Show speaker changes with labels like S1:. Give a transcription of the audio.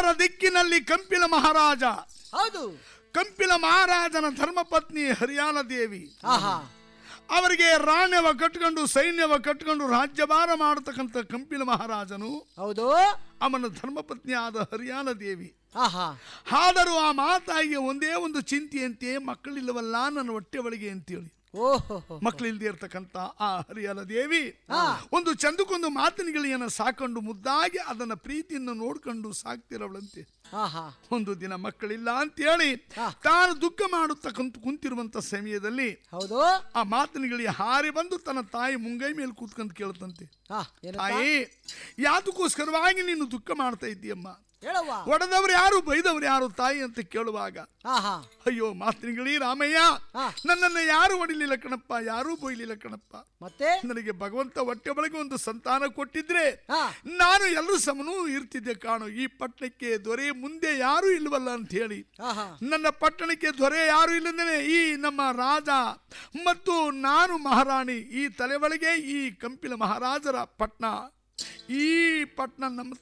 S1: ಉತ್ತರ ದಿಕ್ಕಿನಲ್ಲಿ ಕಂಪಿಲ ಮಹಾರಾಜ
S2: ಹೌದು
S1: ಕಂಪಿಲ ಮಹಾರಾಜನ ಧರ್ಮಪತ್ನಿ ಹರಿಯಾಣ ದೇವಿ
S2: ಆಹಾ
S1: ಅವರಿಗೆ ರಾಣ್ಯವ ಕಟ್ಕೊಂಡು ಸೈನ್ಯವ ಕಟ್ಕೊಂಡು ರಾಜ್ಯಭಾರ ಮಾಡತಕ್ಕಂಥ ಕಂಪಿಲ ಮಹಾರಾಜನು
S2: ಹೌದು
S1: ಅವನ ಧರ್ಮಪತ್ನಿಯಾದ ಹರಿಯಾಣ ದೇವಿ
S2: ಆಹಾ
S1: ಆದರೂ ಆ ಮಾತಾಯಿಗೆ ಒಂದೇ ಒಂದು ಚಿಂತೆಯಂತೆ ಮಕ್ಕಳಿಲ್ಲವಲ್ಲ ನನ್ನ ಹೊಟ್ಟೆ ಒಳಗೆ ಅಂತೇಳಿ
S2: ಓಹೋ
S1: ಮಕ್ಕಳಿಲ್ದೇ ಇರ್ತಕ್ಕಂಥ ಆ ಹರಿಯಾಣ ದೇವಿ
S2: ಹಾ.
S1: ಒಂದು ಚಂದಕ್ಕೊಂದು ಮಾತಿನಗಳಿಯನ್ನ ಸಾಕೊಂಡು ಮುದ್ದಾಗಿ ಅದನ್ನ ಪ್ರೀತಿಯನ್ನು ನೋಡ್ಕೊಂಡು ಸಾಕ್ತಿರವಳಂತೆ
S2: ಆಹಾ
S1: ಒಂದು ದಿನ ಮಕ್ಕಳಿಲ್ಲ ಅಂತೇಳಿ
S2: ಹಾ.
S1: ತಾನು ದುಃಖ ಮಾಡತಕ್ಕಂತ ಕುಂತಿರುವಂತ ಸಮಯದಲ್ಲಿ
S2: ಹೌದು
S1: ಆ ಮಾತಿನಗಳಿಗೆ ಹಾರಿ ಬಂದು ತನ್ನ ತಾಯಿ ಮುಂಗೈ ಮೇಲೆ ಕೂತ್ಕೊಂತ ಕೇಳ್ತಂತೆ
S2: ಹಾ ಏನಪ್ಪ
S1: ತಾಯಿ ಯಾತಕ್ಕೋಸ್ಕರವಾಗಿ ನೀನು ದುಃಖ ಮಾಡ್ತಾ ಇದ್ದೀಯಮ್ಮ
S2: ಹೇಳವ್ವ
S1: ಒಡೆದವ್ರು ಯಾರು ಬೈದವ್ರು ಯಾರು ತಾಯಿ ಅಂತ ಕೇಳುವಾಗ
S2: ಆಹಾ
S1: ಅಯ್ಯೋ ಮಾತಿನಗಳಿ ರಾಮಯ್ಯ
S2: ಹಾ.
S1: ನನ್ನನ್ನು ಯಾರು ಹೊಡಿಲಿಲ್ಲ ಕಣಪ್ಪ ಯಾರೂ ಬೈಲಿಲ್ಲ ಕಣಪ್ಪ
S2: ಮತ್ತೆ
S1: ನನಗೆ ಭಗವಂತ ಹೊಟ್ಟೆ ಒಳಗೆ ಒಂದು ಸಂತಾನ ಕೊಟ್ಟಿದ್ರೆ
S2: ಹಾ
S1: ನಾನು ಎಲ್ಲರೂ ಸಮನೂ ಇರ್ತಿದ್ದೆ ಕಾಣು ಈ ಪಟ್ಟಣಕ್ಕೆ ದೊರೆ ಮುಂದೆ ಯಾರೂ ಇಲ್ವಲ್ಲ ಅಂತ ಹೇಳಿ
S2: ಆಹಾ
S1: ನನ್ನ ಪಟ್ಟಣಕ್ಕೆ ದೊರೆ ಯಾರು ಇಲ್ಲದೇನೆ ಈ ನಮ್ಮ ರಾಜ ಮತ್ತು ನಾನು ಮಹಾರಾಣಿ ಈ ತಲೆ ಒಳಗೆ ಈ ಕಂಪಿಲ ಮಹಾರಾಜರ ಪಟ್ಟಣ ಈ ಪಟ್ಟಣ ನಮ್ಮ